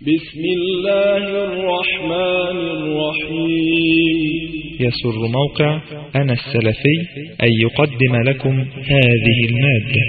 بسم الله الرحمن الرحيم يسر موقع أنا السلفي أن يقدم لكم هذه المادة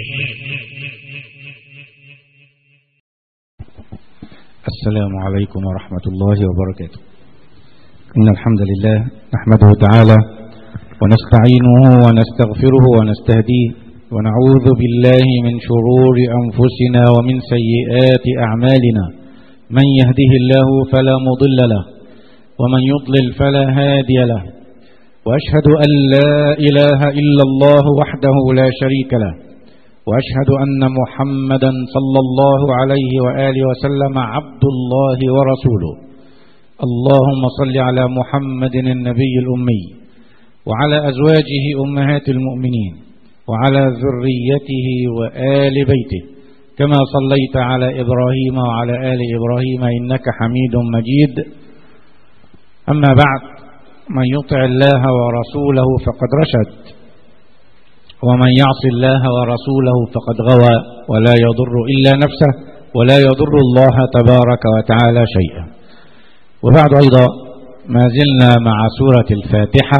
السلام عليكم ورحمة الله وبركاته إن الحمد لله نحمده تعالى ونستعينه ونستغفره ونستهديه ونعوذ بالله من شرور أنفسنا ومن سيئات أعمالنا من يهده الله فلا مضل له ومن يضلل فلا هادي له وأشهد أن لا إله إلا الله وحده لا شريك له وأشهد أن محمدا صلى الله عليه وآله وسلم عبد الله ورسوله اللهم صل على محمد النبي الأمي وعلى أزواجه أمهات المؤمنين وعلى ذريته وآل بيته كما صليت على إبراهيم وعلى آل إبراهيم إنك حميد مجيد أما بعد من يطع الله ورسوله فقد رشد ومن يعص الله ورسوله فقد غوى ولا يضر إلا نفسه ولا يضر الله تبارك وتعالى شيئا وبعد أيضا ما زلنا مع سورة الفاتحة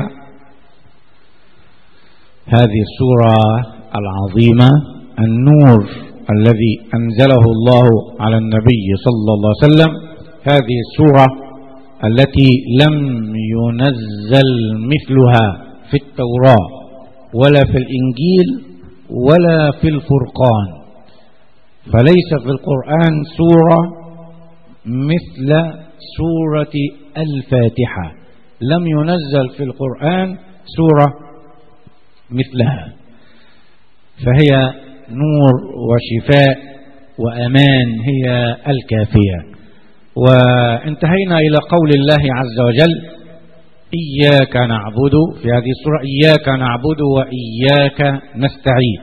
هذه السورة العظيمة النور الذي أنزله الله على النبي صلى الله عليه وسلم هذه السورة التي لم ينزل مثلها في التوراة ولا في الإنجيل ولا في الفرقان فليس في القرآن سورة مثل سورة الفاتحة لم ينزل في القرآن سورة مثلها فهي نور وشفاء وأمان هي الكافية وانتهينا إلى قول الله عز وجل إياك نعبد في هذه السورة إياك نعبد وإياك نستعين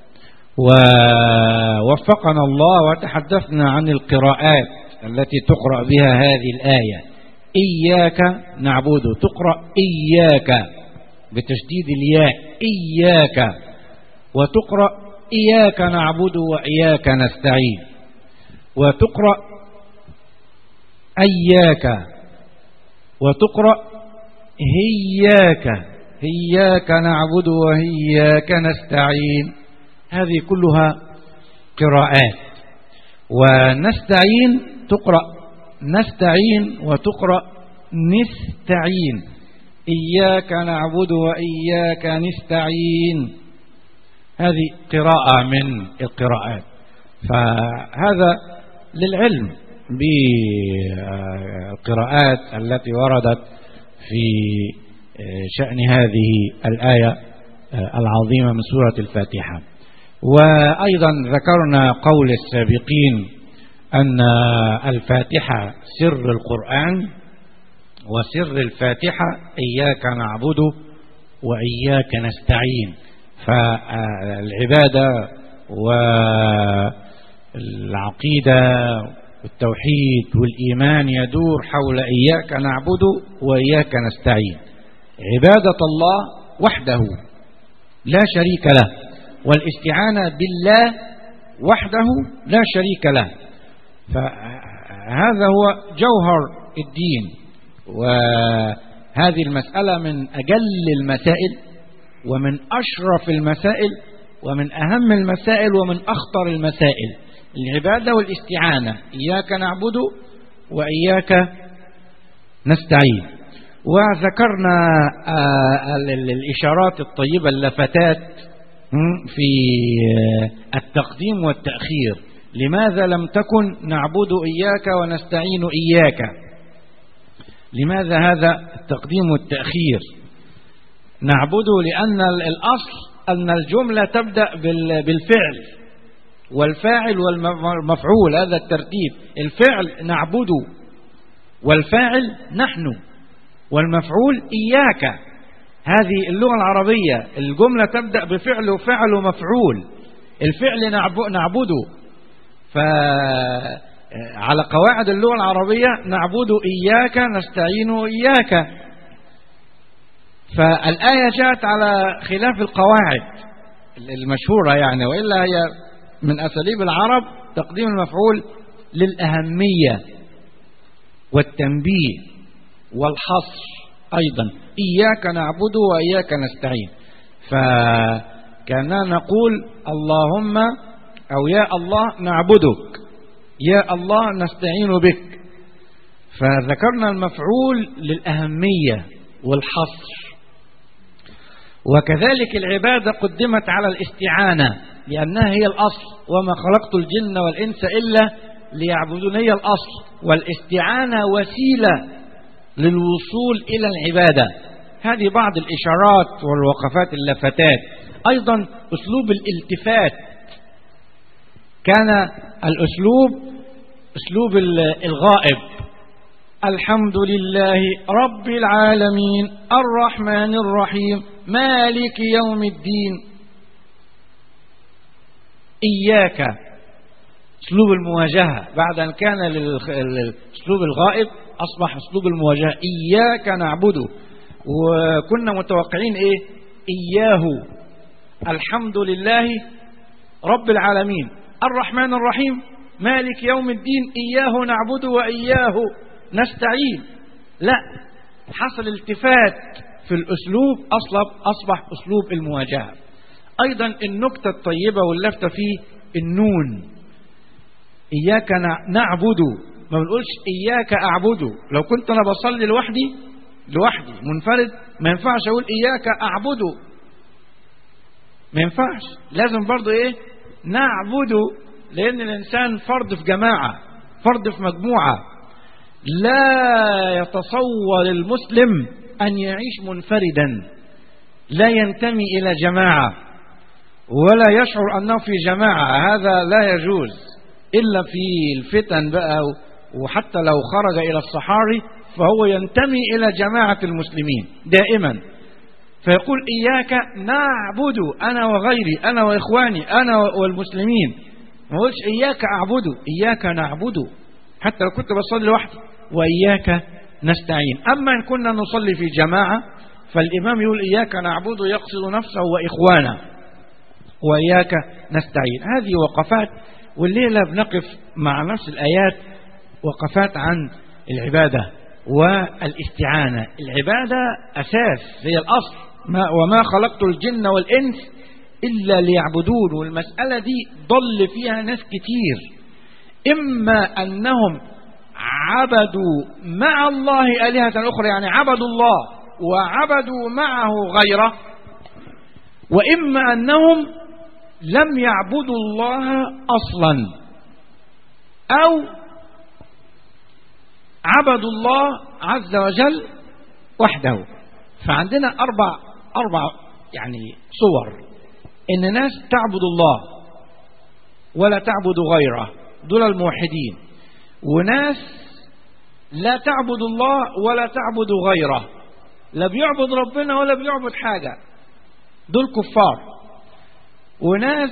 ووفقنا الله وتحدثنا عن القراءات التي تقرأ بها هذه الآية إياك نعبد تقرأ إياك بتشديد الياء إياك وتقرأ إياك نعبد وإياك نستعين وتقرأ أياك وتقرأ هياك هياك نعبد وهياك نستعين هذه كلها قراءات ونستعين تقرأ نستعين وتقرأ نستعين إياك نعبد وإياك نستعين هذه قراءة من القراءات فهذا للعلم بالقراءات التي وردت في شأن هذه الآية العظيمة من سورة الفاتحة وأيضا ذكرنا قول السابقين أن الفاتحة سر القرآن وسر الفاتحة إياك نعبد وإياك نستعين فالعبادة والعقيدة والتوحيد والإيمان يدور حول إياك نعبد وإياك نستعين عبادة الله وحده لا شريك له والاستعانة بالله وحده لا شريك له فهذا هو جوهر الدين وهذه المسألة من أجل المسائل ومن أشرف المسائل ومن أهم المسائل ومن أخطر المسائل العبادة والاستعانة إياك نعبد وإياك نستعين وذكرنا الإشارات الطيبة اللفتات في التقديم والتأخير لماذا لم تكن نعبد إياك ونستعين إياك لماذا هذا التقديم والتأخير نعبد لأن الأصل أن الجملة تبدأ بالفعل والفاعل والمفعول هذا الترتيب الفعل نعبد والفاعل نحن والمفعول إياك هذه اللغة العربية الجملة تبدأ بفعل وفعل ومفعول الفعل نعبده فعلى قواعد اللغة العربية نعبد إياك نستعين إياك فالآية جاءت على خلاف القواعد المشهورة يعني وإلا هي من أساليب العرب تقديم المفعول للأهمية والتنبيه والحصر أيضا إياك نعبد وإياك نستعين فكنا نقول اللهم أو يا الله نعبدك يا الله نستعين بك فذكرنا المفعول للأهمية والحصر وكذلك العبادة قدمت على الاستعانة لأنها هي الأصل وما خلقت الجن والإنس إلا ليعبدون هي الأصل والاستعانة وسيلة للوصول إلى العبادة هذه بعض الإشارات والوقفات اللفتات أيضا أسلوب الالتفات كان الأسلوب أسلوب الغائب الحمد لله رب العالمين الرحمن الرحيم مالك يوم الدين إياك أسلوب المواجهة بعد أن كان الأسلوب الغائب أصبح أسلوب المواجهة إياك نعبده وكنا متوقعين إيه إياه الحمد لله رب العالمين الرحمن الرحيم مالك يوم الدين إياه نعبد وإياه نستعين لا حصل التفات في الأسلوب أصلب أصبح أسلوب المواجهة أيضا النكتة الطيبة واللفتة فيه النون إياك نعبد ما بنقولش إياك أعبد لو كنت أنا بصلي لوحدي لوحدي منفرد ما ينفعش أقول إياك أعبد ما ينفعش لازم برضو إيه نعبد لأن الإنسان فرد في جماعة فرد في مجموعة لا يتصور المسلم أن يعيش منفردا لا ينتمي إلى جماعة ولا يشعر أنه في جماعة هذا لا يجوز إلا في الفتن بقى وحتى لو خرج إلى الصحاري فهو ينتمي إلى جماعة المسلمين دائما فيقول إياك نعبد أنا وغيري أنا وإخواني أنا والمسلمين ما قلش إياك أعبد إياك نعبد حتى لو كنت بصلي لوحدي وإياك نستعين أما إن كنا نصلي في جماعة فالإمام يقول إياك نعبد يقصد نفسه وإخوانه وإياك نستعين هذه وقفات والليلة بنقف مع نفس الآيات وقفات عن العبادة والاستعانة العبادة أساس هي الأصل ما وما خلقت الجن والإنس إلا ليعبدون والمسألة دي ضل فيها ناس كتير إما أنهم عبدوا مع الله آلهة أخرى يعني عبدوا الله وعبدوا معه غيره وإما أنهم لم يعبدوا الله أصلا أو عبدوا الله عز وجل وحده فعندنا أربع أربع يعني صور إن ناس تعبد الله ولا تعبد غيره دول الموحدين وناس لا تعبد الله ولا تعبد غيره لا بيعبد ربنا ولا بيعبد حاجة دول كفار وناس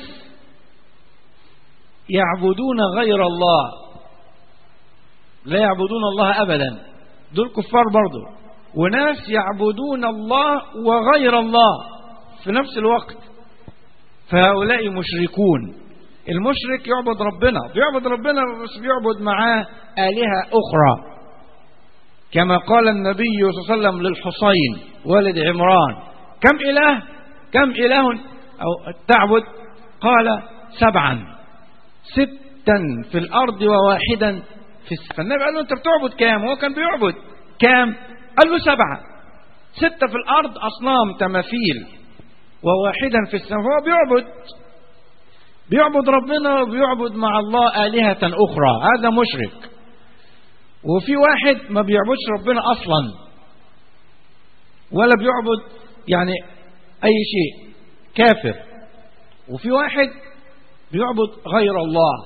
يعبدون غير الله لا يعبدون الله أبدا دول كفار برضو وناس يعبدون الله وغير الله في نفس الوقت فهؤلاء مشركون المشرك يعبد ربنا بيعبد ربنا بس بيعبد معاه آلهة أخرى كما قال النبي صلى الله عليه وسلم للحصين والد عمران كم إله كم إله أو تعبد قال سبعا ستا في الأرض وواحدا في السماء فالنبي قال له أنت بتعبد كام هو كان بيعبد كام قال له سبعة ستة في الأرض أصنام تماثيل وواحدا في السماء هو بيعبد بيعبد ربنا وبيعبد مع الله آلهة أخرى هذا مشرك وفي واحد ما بيعبدش ربنا أصلا ولا بيعبد يعني أي شيء كافر وفي واحد بيعبد غير الله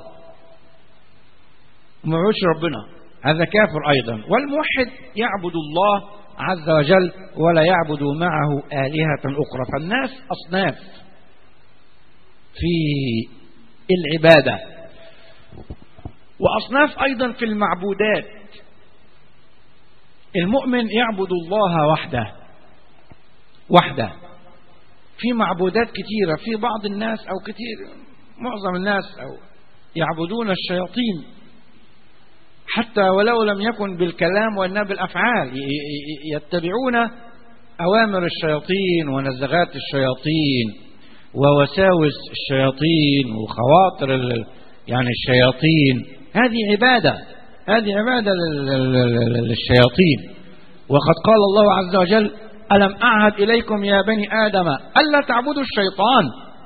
وما بيعبدش ربنا هذا كافر أيضا والموحد يعبد الله عز وجل ولا يعبد معه آلهة أخرى فالناس أصناف في العبادة وأصناف أيضا في المعبودات المؤمن يعبد الله وحده وحده في معبودات كثيرة في بعض الناس أو كثير معظم الناس أو يعبدون الشياطين حتى ولو لم يكن بالكلام وإنما بالأفعال يتبعون أوامر الشياطين ونزغات الشياطين ووساوس الشياطين وخواطر يعني الشياطين هذه عبادة هذه عبادة للشياطين وقد قال الله عز وجل ألم أعهد إليكم يا بني آدم ألا تعبدوا الشيطان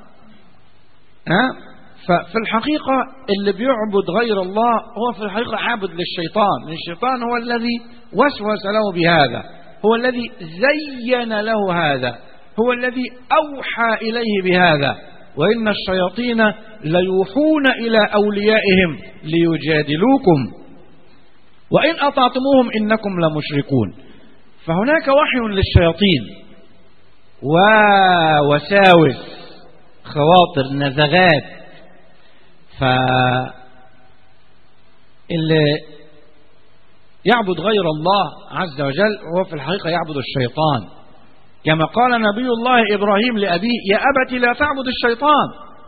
ها ففي الحقيقة اللي بيعبد غير الله هو في الحقيقة عابد للشيطان الشيطان هو الذي وسوس له بهذا هو الذي زين له هذا هو الذي أوحى إليه بهذا وإن الشياطين ليوحون إلى أوليائهم ليجادلوكم وإن أطعتموهم إنكم لمشركون فهناك وحي للشياطين ووساوس خواطر نزغات ف اللي يعبد غير الله عز وجل هو في الحقيقة يعبد الشيطان كما قال نبي الله إبراهيم لأبيه يا أبت لا تعبد الشيطان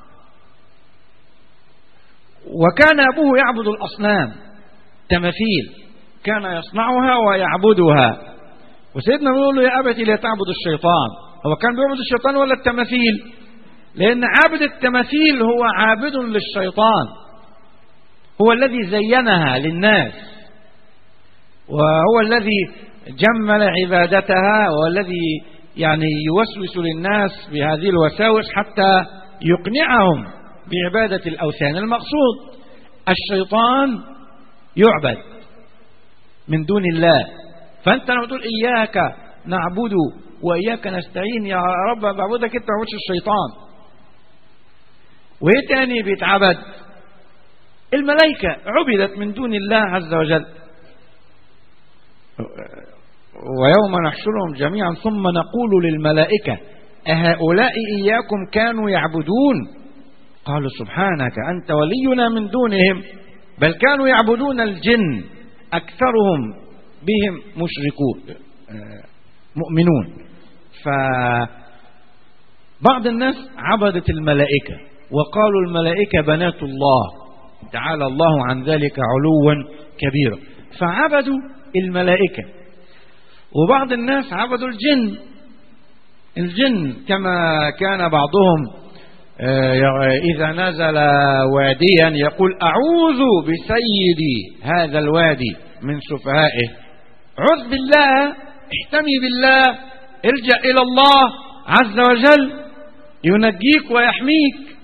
وكان أبوه يعبد الأصنام تماثيل كان يصنعها ويعبدها وسيدنا بيقول له يا أبت لا تعبد الشيطان هو كان بيعبد الشيطان ولا التماثيل لأن عابد التماثيل هو عابد للشيطان هو الذي زينها للناس وهو الذي جمل عبادتها والذي يعني يوسوس للناس بهذه الوساوس حتى يقنعهم بعبادة الأوثان المقصود الشيطان يعبد من دون الله فأنت لما تقول إياك نعبد وإياك نستعين يا رب بعبدك أنت ما الشيطان وإيه تاني بيتعبد الملائكة عبدت من دون الله عز وجل ويوم نحشرهم جميعا ثم نقول للملائكة أهؤلاء إياكم كانوا يعبدون قالوا سبحانك أنت ولينا من دونهم بل كانوا يعبدون الجن أكثرهم بهم مشركون مؤمنون فبعض الناس عبدت الملائكة وقالوا الملائكة بنات الله تعالى الله عن ذلك علوا كبيرا فعبدوا الملائكة وبعض الناس عبدوا الجن الجن كما كان بعضهم إذا نزل واديا يقول أعوذ بسيدي هذا الوادي من سفهائه عذ بالله احتمي بالله الجأ إلى الله عز وجل ينجيك ويحميك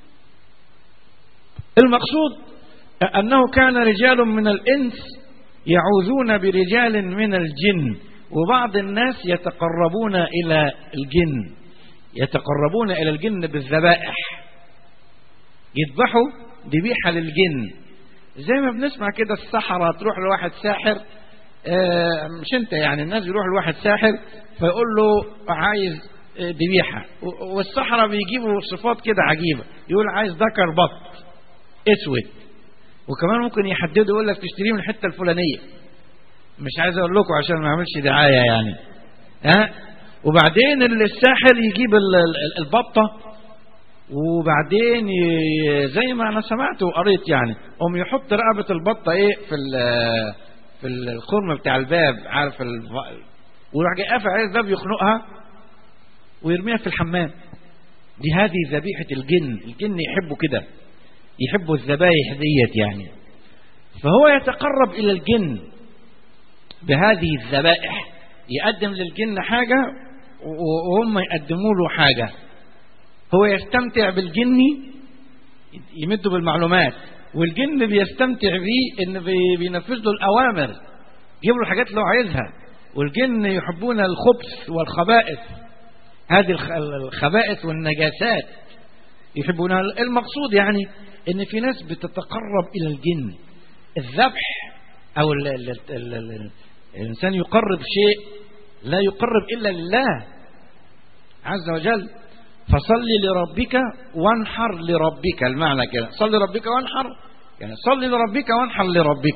المقصود أنه كان رجال من الإنس يعوذون برجال من الجن وبعض الناس يتقربون إلى الجن يتقربون إلى الجن بالذبائح يذبحوا ذبيحة للجن زي ما بنسمع كده السحرة تروح لواحد ساحر اه مش انت يعني الناس يروح لواحد ساحر فيقول له عايز ذبيحة والسحرة بيجيبوا صفات كده عجيبة يقول عايز ذكر بط اسود وكمان ممكن يحددوا يقول لك تشتريه من الحته الفلانيه مش عايز اقول لكم عشان ما اعملش دعايه يعني ها وبعدين الساحر يجيب البطه وبعدين زي ما انا سمعت وقريت يعني قوم يحط رقبه البطه ايه في في الخرم بتاع الباب عارف ال... ويروح جاي قافل عليه الباب يخنقها ويرميها في الحمام دي هذه ذبيحه الجن الجن يحبوا كده يحبوا الذبايح ديت يعني فهو يتقرب إلى الجن بهذه الذبائح يقدم للجن حاجة وهم يقدموا له حاجة هو يستمتع بالجن يمده بالمعلومات والجن بيستمتع بيه ان بينفذ له الاوامر يجيب له الحاجات اللي هو عايزها والجن يحبون الخبث والخبائث هذه الخبائث والنجاسات يحبونها المقصود يعني ان في ناس بتتقرب الى الجن الذبح او ال ال ال ال الانسان يقرب شيء لا يقرب الا لله عز وجل فصل لربك وانحر لربك المعنى كده صل لربك وانحر يعني صل لربك وانحر لربك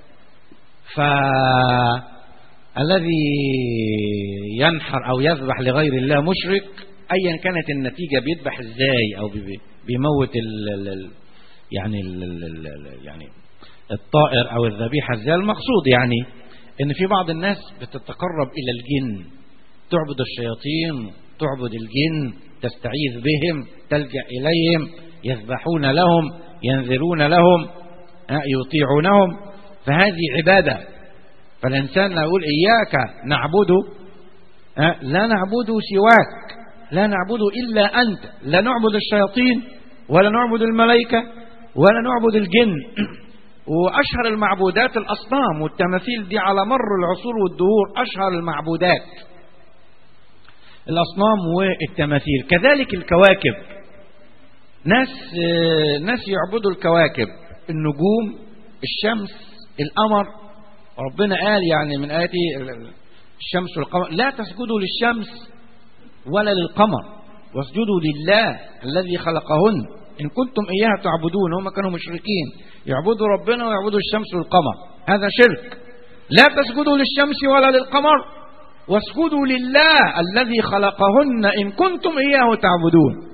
فالذي ينحر او يذبح لغير الله مشرك ايا كانت النتيجه بيذبح ازاي او بيموت ال ال يعني ال ال يعني الطائر أو الذبيحة زي المقصود يعني إن في بعض الناس بتتقرب إلى الجن تعبد الشياطين تعبد الجن تستعيذ بهم تلجأ إليهم يذبحون لهم ينذرون لهم يطيعونهم فهذه عبادة فالإنسان لا يقول إياك نعبد لا نعبد سواك لا نعبد إلا أنت لا نعبد الشياطين ولا نعبد الملائكة ولا نعبد الجن وأشهر المعبودات الأصنام والتماثيل دي على مر العصور والدهور أشهر المعبودات الأصنام والتماثيل كذلك الكواكب ناس ناس يعبدوا الكواكب النجوم الشمس القمر ربنا قال يعني من آياته الشمس والقمر لا تسجدوا للشمس ولا للقمر واسجدوا لله الذي خلقهن إن كنتم إياها تعبدون هم كانوا مشركين يعبدوا ربنا ويعبدوا الشمس والقمر هذا شرك لا تسجدوا للشمس ولا للقمر واسجدوا لله الذي خلقهن إن كنتم إياه تعبدون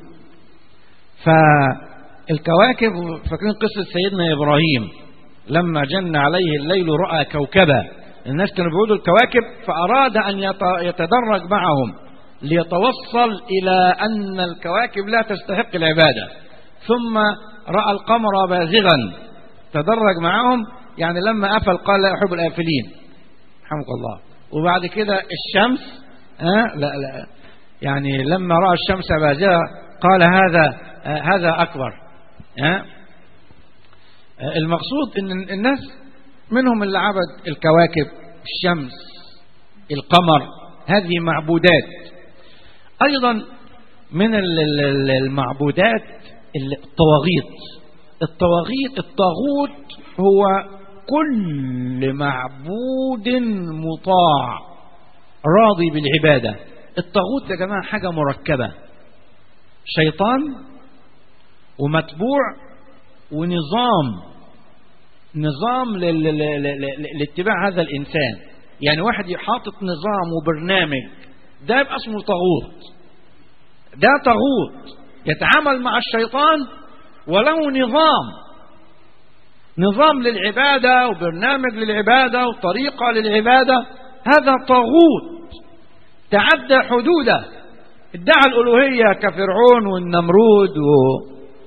فالكواكب فاكرين قصة سيدنا إبراهيم لما جن عليه الليل رأى كوكبا الناس كانوا بيعودوا الكواكب فأراد أن يتدرج معهم ليتوصل إلى أن الكواكب لا تستحق العبادة ثم رأى القمر بازغا تدرج معهم يعني لما أفل قال لا أحب الآفلين رحمك الله وبعد كده الشمس آه لا لا يعني لما رأى الشمس بازغة قال هذا آه هذا أكبر آه المقصود ان الناس منهم اللي عبد الكواكب الشمس القمر هذه معبودات ايضا من المعبودات الطواغيت الطواغيت الطاغوت هو كل معبود مطاع راضي بالعبادة الطاغوت يا جماعة حاجة مركبة شيطان ومتبوع ونظام نظام لاتباع هذا الإنسان يعني واحد حاطط نظام وبرنامج ده يبقى اسمه طاغوت ده طاغوت يتعامل مع الشيطان وله نظام نظام للعبادة وبرنامج للعبادة وطريقة للعبادة هذا طاغوت تعدى حدوده ادعى الألوهية كفرعون والنمرود و...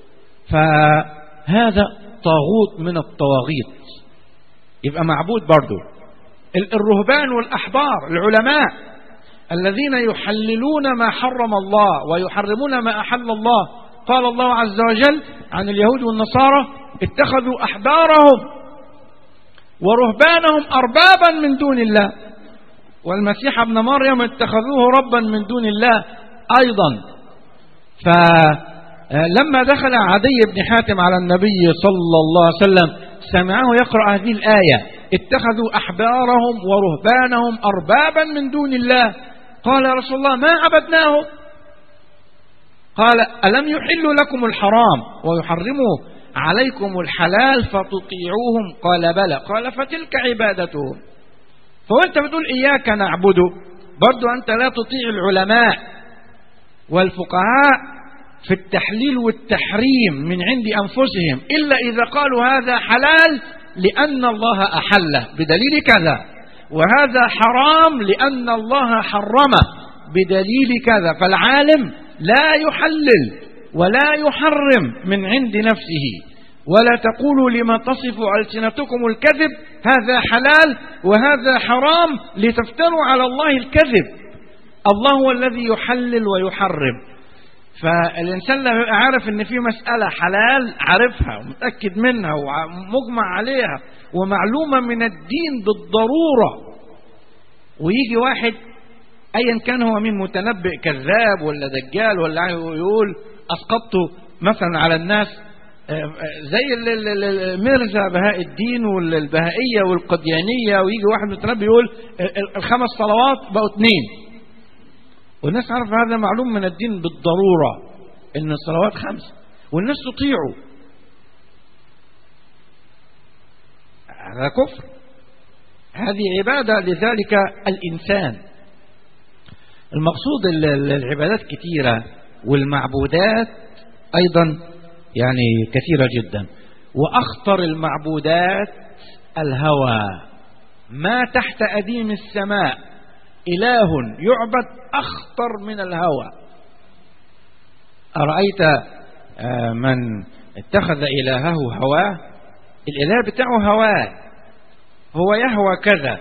فهذا طاغوت من الطواغيت يبقى معبود برضه الرهبان والأحبار العلماء الذين يحللون ما حرم الله ويحرمون ما أحل الله قال الله عز وجل عن اليهود والنصارى اتخذوا أحبارهم ورهبانهم أربابا من دون الله والمسيح ابن مريم اتخذوه ربا من دون الله أيضا فلما دخل عدي بن حاتم على النبي صلى الله عليه وسلم سمعه يقرأ هذه الآية اتخذوا أحبارهم ورهبانهم أربابا من دون الله قال يا رسول الله ما عبدناهم قال ألم يحلوا لكم الحرام ويحرموا عليكم الحلال فتطيعوهم قال بلى قال فتلك عبادتهم فوانت بتقول إياك نعبد برضو أنت لا تطيع العلماء والفقهاء في التحليل والتحريم من عند أنفسهم إلا إذا قالوا هذا حلال لأن الله أحله بدليل كذا وهذا حرام لأن الله حرمه بدليل كذا فالعالم لا يحلل ولا يحرم من عند نفسه ولا تقولوا لما تصف ألسنتكم الكذب هذا حلال وهذا حرام لتفتروا على الله الكذب الله هو الذي يحلل ويحرم فالإنسان لما يبقى عارف إن في مسألة حلال عارفها ومتأكد منها ومجمع عليها ومعلومة من الدين بالضرورة ويجي واحد أيا كان هو مين متنبئ كذاب ولا دجال ولا يقول أسقطته مثلا على الناس زي ميرزا بهاء الدين والبهائية والقديانية ويجي واحد متنبئ يقول الخمس صلوات بقوا اثنين والناس عارف هذا معلوم من الدين بالضرورة ان الصلوات خمس والناس تطيعه هذا كفر هذه عبادة لذلك الإنسان المقصود العبادات كثيرة والمعبودات أيضا يعني كثيرة جدا وأخطر المعبودات الهوى ما تحت أديم السماء إله يعبد أخطر من الهوى أرأيت آه، من اتخذ إلهه هواه الإله بتاعه هواه هو يهوى كذا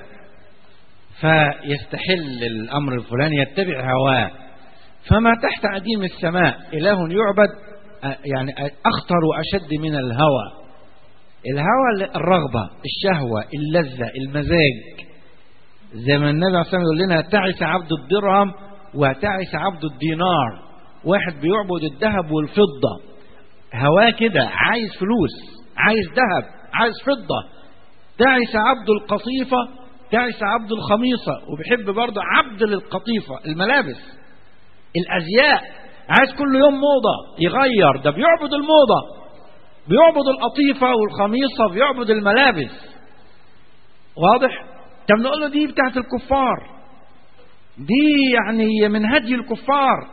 فيستحل الأمر الفلاني يتبع هواه فما تحت أديم السماء إله يعبد آه، يعني أخطر وأشد من الهوى الهوى الرغبة الشهوة اللذة المزاج زي ما النبي عليه الصلاة والسلام يقول لنا تعس عبد الدرهم وتعس عبد الدينار واحد بيعبد الذهب والفضة هواه كده عايز فلوس عايز ذهب عايز فضة تعس عبد القطيفة تعس عبد الخميصة وبيحب برضه عبد للقطيفة الملابس الأزياء عايز كل يوم موضة يغير ده بيعبد الموضة بيعبد القطيفة والخميصة بيعبد الملابس واضح طب نقول له دي بتاعت الكفار دي يعني من هدي الكفار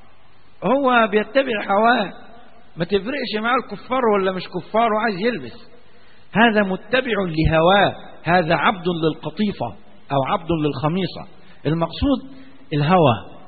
هو بيتبع هواه ما تفرقش معاه الكفار ولا مش كفار وعايز يلبس هذا متبع لهواه هذا عبد للقطيفة أو عبد للخميصة المقصود الهوى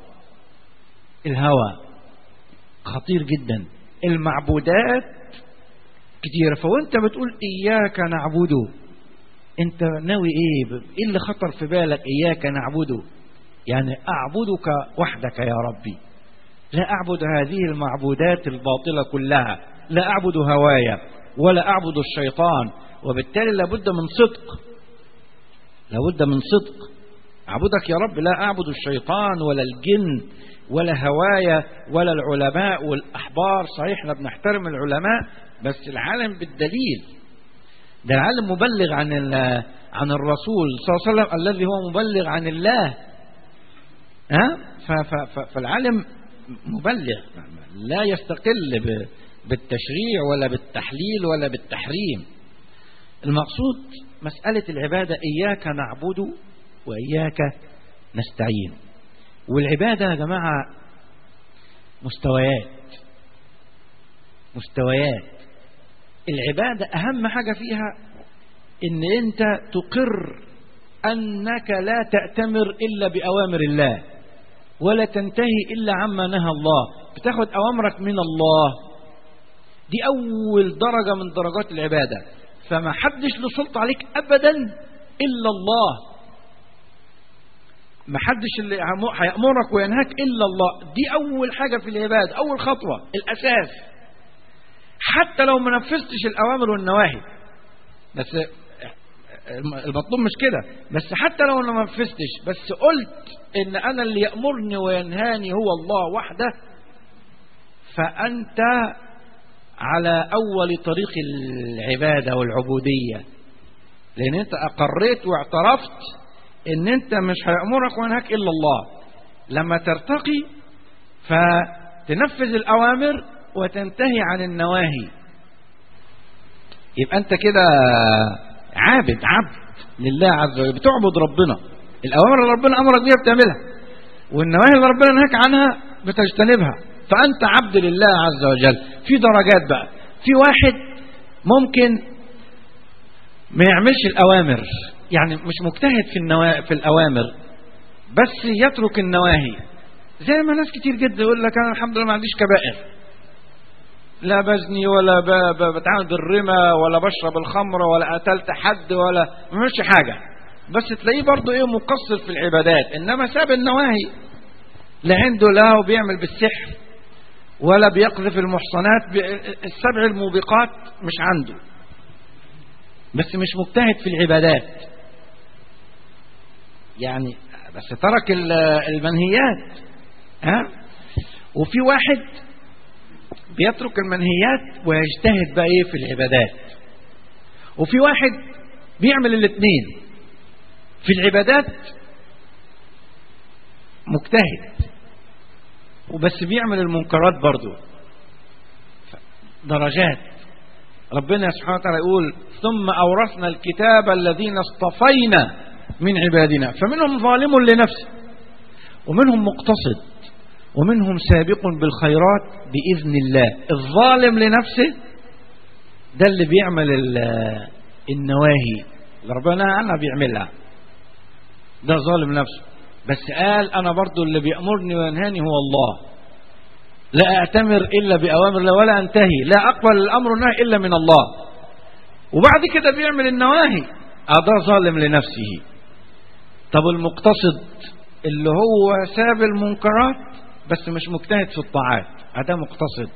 الهوى خطير جدا المعبودات كتيرة فوانت بتقول إياك نعبده انت ناوي ايه ايه اللي خطر في بالك إياك نعبده يعني أعبدك وحدك يا ربي لا أعبد هذه المعبودات الباطلة كلها لا أعبد هوايا ولا أعبد الشيطان وبالتالي لابد من صدق لابد من صدق أعبدك يا رب لا أعبد الشيطان ولا الجن ولا هوايا ولا العلماء والأحبار صحيح احنا بنحترم العلماء بس العالم بالدليل ده العالم مبلغ عن عن الرسول صلى الله عليه وسلم الذي هو مبلغ عن الله ها فالعالم مبلغ لا يستقل بالتشريع ولا بالتحليل ولا بالتحريم المقصود مسألة العبادة إياك نعبد وإياك نستعين والعبادة يا جماعة مستويات مستويات العبادة أهم حاجة فيها إن أنت تقر أنك لا تأتمر إلا بأوامر الله ولا تنتهي إلا عما نهى الله بتاخد أوامرك من الله دي أول درجة من درجات العبادة فما حدش له سلطة عليك أبدا إلا الله ما حدش اللي هيأمرك وينهاك إلا الله دي أول حاجة في العبادة أول خطوة الأساس حتى لو ما نفذتش الأوامر والنواهي بس المطلوب مش كده بس حتى لو ما نفذتش بس قلت ان انا اللي يأمرني وينهاني هو الله وحده فأنت على أول طريق العبادة والعبودية لأن أنت أقريت واعترفت أن أنت مش هيأمرك وينهاك إلا الله لما ترتقي فتنفذ الأوامر وتنتهي عن النواهي يبقى أنت كده عابد عبد لله عز وجل بتعبد ربنا الأوامر اللي ربنا أمرك بيها بتعملها والنواهي اللي ربنا نهاك عنها بتجتنبها فأنت عبد لله عز وجل في درجات بقى في واحد ممكن ما يعملش الأوامر يعني مش مجتهد في, النوا... في الأوامر بس يترك النواهي زي ما ناس كتير جدا يقول لك أنا الحمد لله ما عنديش كبائر لا بزني ولا بتعامل بالرمى ولا بشرب الخمر ولا قتلت حد ولا مش حاجة بس تلاقيه برضه ايه مقصر في العبادات انما ساب النواهي لا عنده لا هو بيعمل بالسحر ولا بيقذف المحصنات السبع الموبقات مش عنده بس مش مجتهد في العبادات يعني بس ترك المنهيات ها وفي واحد بيترك المنهيات ويجتهد بقى ايه في العبادات وفي واحد بيعمل الاثنين في العبادات مجتهد وبس بيعمل المنكرات برضو درجات ربنا سبحانه وتعالى يقول ثم أورثنا الكتاب الذين اصطفينا من عبادنا فمنهم ظالم لنفسه ومنهم مقتصد ومنهم سابق بالخيرات بإذن الله الظالم لنفسه ده اللي بيعمل ال- النواهي اللي ربنا عنها بيعملها ده ظالم نفسه بس قال انا برضو اللي بيأمرني وينهاني هو الله لا أأتمر إلا بأوامر الله ولا أنتهي لا أقبل الأمر والنهي إلا من الله وبعد كده بيعمل النواهي آه ده ظالم لنفسه طب المقتصد اللي هو ساب المنكرات بس مش مجتهد في الطاعات آه ده مقتصد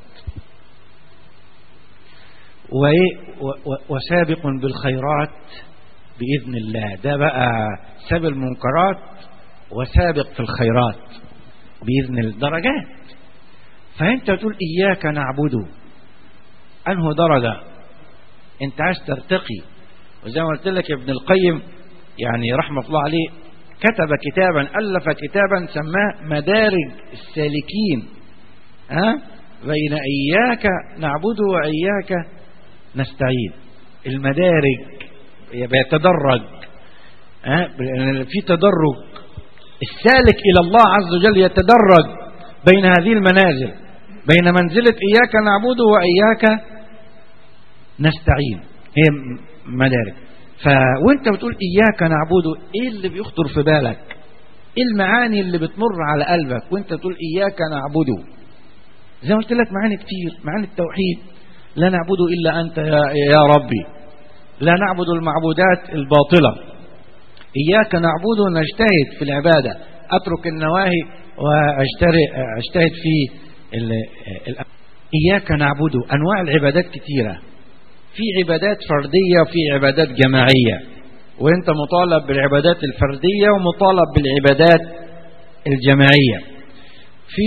وإيه؟ و- و- وسابق بالخيرات بإذن الله ده بقى ساب المنكرات وسابق في الخيرات بإذن الدرجات فأنت تقول إياك نعبد أنه درجة أنت عايز ترتقي وزي ما قلت لك ابن القيم يعني رحمة الله عليه كتب كتابا ألف كتابا سماه مدارج السالكين ها بين إياك نعبد وإياك نستعين المدارج بيتدرج ها لأن في تدرج السالك إلى الله عز وجل يتدرج بين هذه المنازل بين منزلة إياك نعبد وإياك نستعين هي م- مدارج ف وانت بتقول إياك نعبد إيه اللي بيخطر في بالك إيه المعاني اللي بتمر على قلبك وانت بتقول إياك نعبد زي ما قلت لك معاني كتير معاني التوحيد لا نعبد إلا أنت يا, يا ربي لا نعبد المعبودات الباطلة إياك نعبد ونجتهد في العبادة أترك النواهي وأجتهد في ال ال إياك نعبد أنواع العبادات كتيرة في عبادات فردية وفي عبادات جماعية وانت مطالب بالعبادات الفردية ومطالب بالعبادات الجماعية في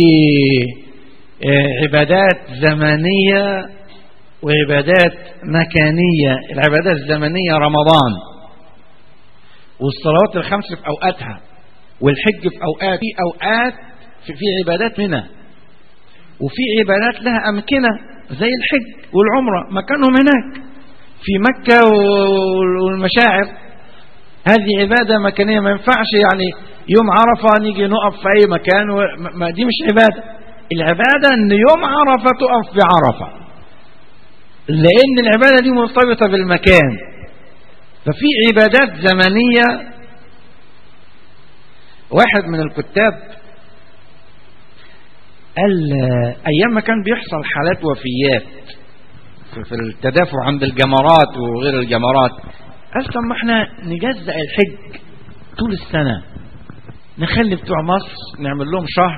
آه، عبادات زمانية وعبادات مكانية العبادات الزمنية رمضان والصلوات الخمس في أوقاتها والحج في أوقات في أوقات في, في عبادات منها وفي عبادات لها أمكنة زي الحج والعمرة مكانهم هناك في مكة والمشاعر هذه عبادة مكانية ما ينفعش يعني يوم عرفة نيجي نقف في أي مكان و- ما دي مش عبادة العبادة أن يوم عرفة تقف في عرفة لأن العبادة دي مرتبطة بالمكان ففي عبادات زمنية واحد من الكتاب قال آه، أيام ما كان بيحصل حالات وفيات في- في التدافع عند الجمرات وغير الجمرات قال طب ما احنا نجزأ الحج طول السنة نخلي بتوع مصر نعمل لهم شهر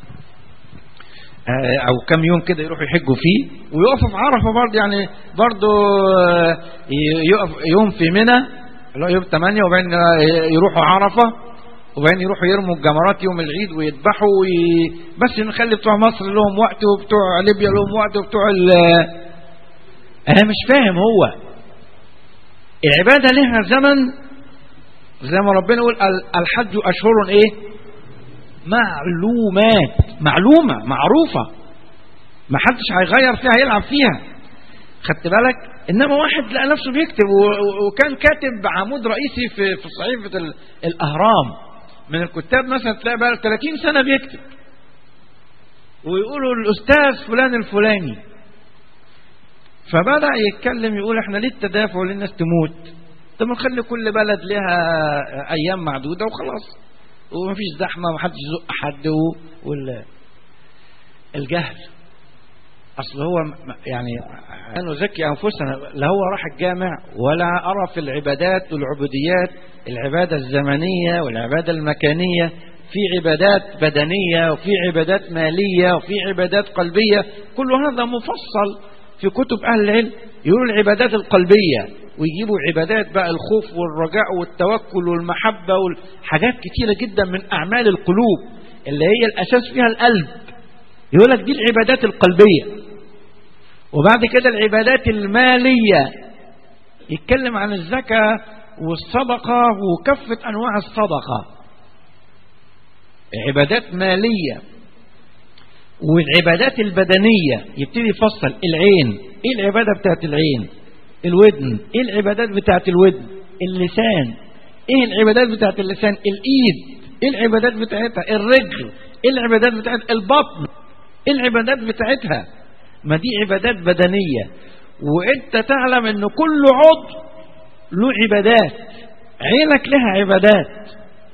آه، او كم يوم كده يروحوا يحجوا فيه ويقفوا في عرفه برضه يعني برضه آه، ي- يقف يوم في منى اللي هو يوم 8 وبعدين آه، يروحوا عرفه وبعدين يروحوا يرموا الجمرات يوم العيد ويذبحوا وي... بس نخلي بتوع مصر لهم وقت وبتوع ليبيا لهم وقت وبتوع ال... انا مش فاهم هو العباده لها زمن زي ما ربنا يقول ال- الحج اشهر ايه معلومات معلومة معروفة ما حدش هيغير فيها هيلعب فيها خدت بالك انما واحد لقى نفسه بيكتب و- و- وكان كاتب عمود رئيسي في في صحيفة ال- الاهرام من الكتاب مثلا تلاقي بقى 30 سنة بيكتب ويقولوا الاستاذ فلان الفلاني فبدأ يتكلم يقول احنا ليه التدافع وليه الناس تموت طب ما نخلي كل بلد لها ايام معدودة وخلاص ومفيش زحمة ومحدش يزق حد و- وال الجهل أصل هو م- يعني أن نزكي أنفسنا لا هو راح الجامع ولا أرى في العبادات والعبوديات العبادة الزمنية والعبادة المكانية في عبادات بدنية وفي عبادات مالية وفي عبادات قلبية كل هذا مفصل في كتب أهل العلم يقولوا العبادات القلبية ويجيبوا عبادات بقى الخوف والرجاء والتوكل والمحبة والحاجات كتيرة جدا من أعمال القلوب اللي هي الأساس فيها القلب يقول لك دي العبادات القلبية وبعد كده العبادات المالية يتكلم عن الزكاة والصدقة وكافة أنواع الصدقة عبادات مالية والعبادات البدنية يبتدي يفصل العين ايه العبادة بتاعت العين الودن ايه العبادات بتاعت الودن اللسان ايه العبادات بتاعت اللسان الايد ايه العبادات بتاعتها الرجل ايه العبادات بتاعت البطن ايه العبادات بتاعتها ما دي عبادات بدنية وانت تعلم ان كل عضو له عبادات عينك لها عبادات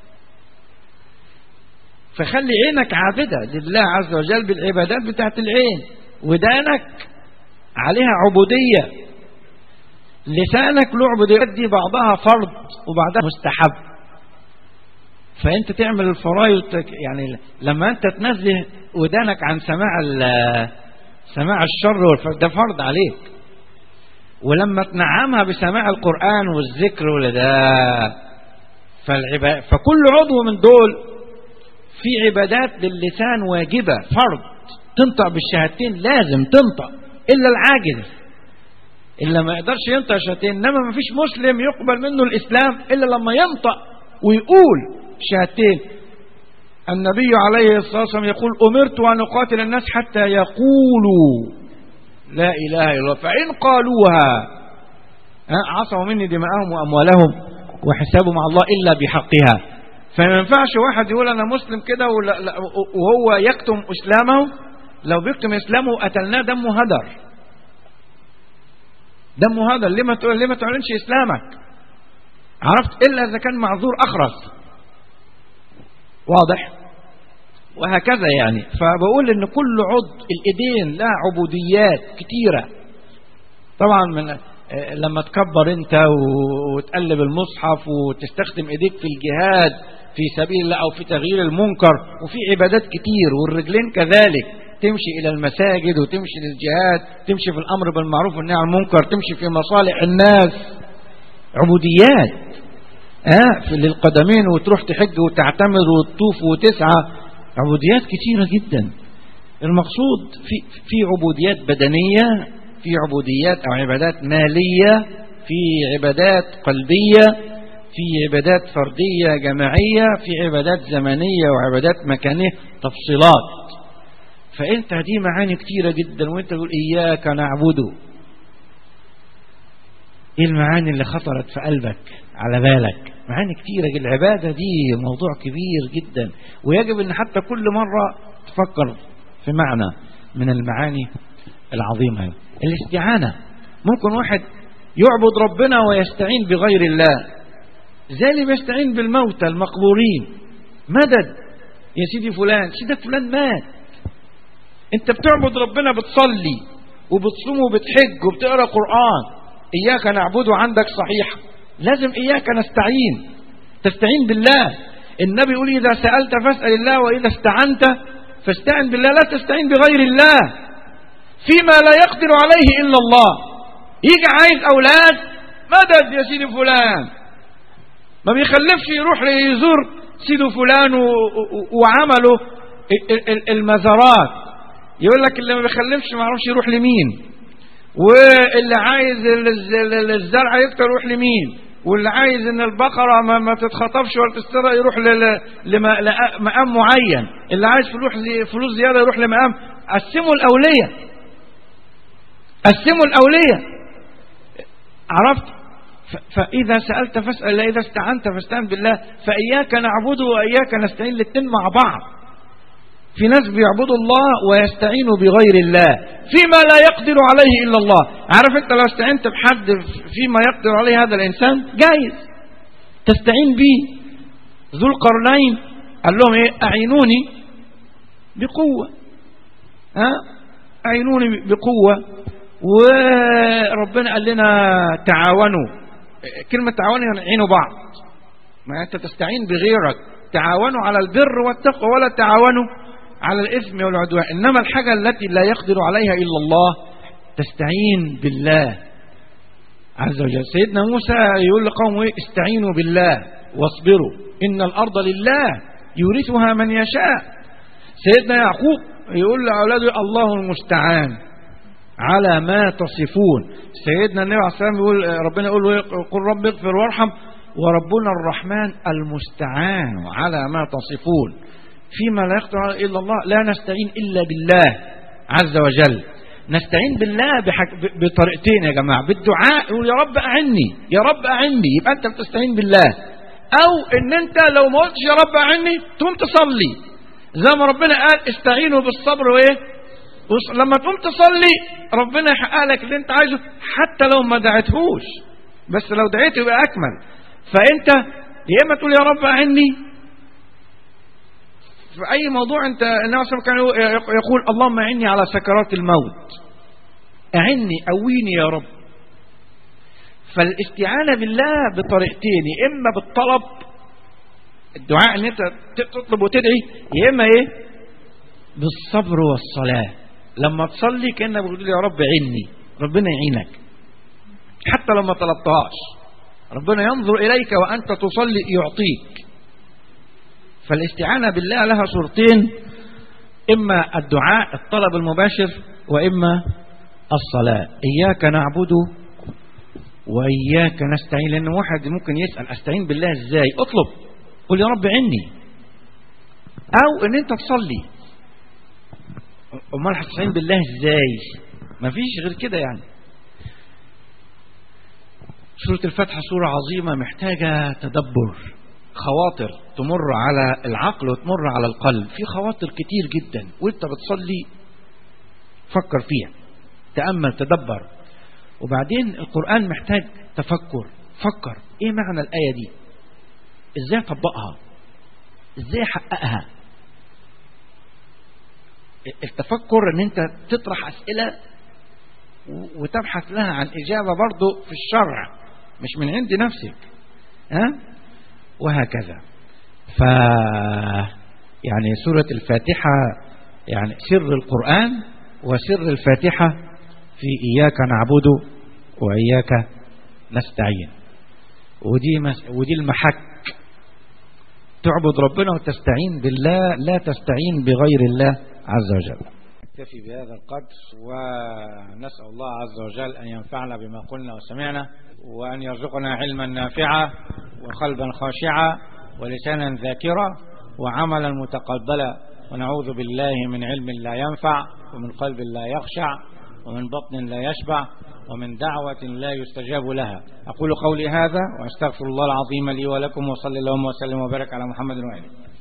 فخلي عينك عابدة لله عز وجل بالعبادات بتاعت العين ودانك عليها عبودية لسانك له عبوديات دي بعضها فرض وبعضها مستحب فانت تعمل الفرايض يعني لما انت تنزه ودانك عن سماع سماع الشر والفرد ده فرض عليك ولما تنعمها بسماع القرآن والذكر ولا فالعباد فكل عضو من دول في عبادات للسان واجبة فرض تنطق بالشهادتين لازم تنطق إلا العاجز إلا ما يقدرش ينطق شهادتين إنما ما فيش مسلم يقبل منه الإسلام إلا لما ينطق ويقول شهادتين النبي عليه الصلاة والسلام يقول أمرت أن أقاتل الناس حتى يقولوا لا إله إلا الله فإن قالوها عصوا مني دماءهم وأموالهم وحسابهم مع الله إلا بحقها فما ينفعش واحد يقول أنا مسلم كده وهو يكتم إسلامه لو بيكتم إسلامه قتلناه دمه هدر دمه هدر ليه ما ليه ما تعلنش إسلامك عرفت إلا إذا كان معذور أخرس واضح وهكذا يعني فبقول ان كل عضو الايدين لها عبوديات كتيرة طبعا من لما تكبر انت وتقلب المصحف وتستخدم ايديك في الجهاد في سبيل الله او في تغيير المنكر وفي عبادات كتير والرجلين كذلك تمشي الى المساجد وتمشي للجهاد تمشي في الامر بالمعروف والنهي عن المنكر تمشي في مصالح الناس عبوديات ها في للقدمين وتروح تحج وتعتمر وتطوف وتسعى عبوديات كثيرة جدا المقصود في في عبوديات بدنية في عبوديات أو عبادات مالية في عبادات قلبية في عبادات فردية جماعية في عبادات زمنية وعبادات مكانية تفصيلات فأنت دي معاني كثيرة جدا وأنت تقول إياك نعبد إيه المعاني اللي خطرت في قلبك على بالك معاني كتيرة العبادة دي موضوع كبير جدا ويجب ان حتى كل مرة تفكر في معنى من المعاني العظيمة الاستعانة ممكن واحد يعبد ربنا ويستعين بغير الله زي اللي بيستعين بالموتى المقبورين مدد يا سيدي فلان سيدك فلان مات انت بتعبد ربنا بتصلي وبتصوم وبتحج وبتقرا قرآن اياك نعبده عندك صحيحه لازم إياك نستعين تستعين بالله النبي يقول إذا سألت فاسأل الله وإذا استعنت فاستعن بالله لا تستعين بغير الله فيما لا يقدر عليه إلا الله يجي عايز أولاد مدد يا سيدي فلان ما بيخلفش يروح يزور سيده فلان وعمله المزارات يقول لك اللي ما بيخلفش ما يعرفش يروح لمين واللي عايز الزرع يكتر يروح لمين واللي عايز ان البقرة ما, ما تتخطفش ولا تسترق يروح لمقام معين اللي عايز فلوس فلوس زيادة يروح لمقام قسموا الأولية قسموا الأولية عرفت فإذا سألت فاسأل الله إذا استعنت فاستعن بالله فإياك نعبد وإياك نستعين الاثنين مع بعض في ناس بيعبدوا الله ويستعينوا بغير الله فيما لا يقدر عليه إلا الله عارف انت لو استعنت بحد فيما يقدر عليه هذا الإنسان جايز تستعين به ذو القرنين قال لهم ايه أعينوني بقوة ها أعينوني بقوة وربنا قال لنا تعاونوا كلمة تعاونوا يعني عينوا بعض ما أنت تستعين بغيرك تعاونوا على البر والتقوى ولا تعاونوا على الإثم والعدوان إنما الحاجة التي لا يقدر عليها إلا الله تستعين بالله عز وجل سيدنا موسى يقول لقومه استعينوا بالله واصبروا إن الأرض لله يورثها من يشاء سيدنا يعقوب يقول لأولاده الله المستعان على ما تصفون سيدنا النبي عليه الصلاة والسلام يقول ربنا يقول قل رب اغفر وارحم وربنا الرحمن المستعان على ما تصفون فيما لا يقدر إلا الله لا نستعين إلا بالله عز وجل نستعين بالله بحك... بطريقتين يا جماعة بالدعاء يقول يا رب أعني يا رب أعني يبقى أنت بتستعين بالله أو إن أنت لو ما قلتش يا رب أعني تقوم تصلي زي ما ربنا قال استعينوا بالصبر وإيه لما تقوم تصلي ربنا يحقق لك اللي انت عايزه حتى لو ما دعيتهوش بس لو دعيت يبقى اكمل فانت يا اما تقول يا رب اعني في اي موضوع انت النبي صلى الله عليه وسلم كان يقول اللهم اعني على سكرات الموت اعني قويني يا رب فالاستعانه بالله بطريقتين يا اما بالطلب الدعاء ان انت تطلب وتدعي يا اما ايه بالصبر والصلاه لما تصلي كانك بتقول يا رب عني ربنا يعينك حتى لو ما طلبتهاش ربنا ينظر اليك وانت تصلي يعطيك فالاستعانه بالله لها صورتين اما الدعاء الطلب المباشر واما الصلاه اياك نعبد واياك نستعين لان واحد ممكن يسال استعين بالله ازاي اطلب قل يا رب عني او ان انت تصلي امال هتستعين بالله ازاي مفيش غير كده يعني سورة الفتح سورة عظيمة محتاجة تدبر خواطر تمر على العقل وتمر على القلب في خواطر كتير جدا وانت بتصلي فكر فيها تأمل تدبر وبعدين القرآن محتاج تفكر فكر ايه معنى الآية دي ازاي اطبقها ازاي احققها التفكر ان انت تطرح اسئله وتبحث لها عن اجابه برضه في الشرع مش من عند نفسك ها وهكذا ف يعني سوره الفاتحه يعني سر القران وسر الفاتحه في اياك نعبد واياك نستعين ودي مس... ودي المحك تعبد ربنا وتستعين بالله لا تستعين بغير الله عز وجل نكتفي بهذا القدر ونسأل الله عز وجل أن ينفعنا بما قلنا وسمعنا وأن يرزقنا علما نافعا وقلبا خاشعا ولسانا ذاكرا وعملا متقبلا ونعوذ بالله من علم لا ينفع ومن قلب لا يخشع ومن بطن لا يشبع ومن دعوة لا يستجاب لها أقول قولي هذا وأستغفر الله العظيم لي ولكم وصلى اللهم وسلم وبارك على محمد وآله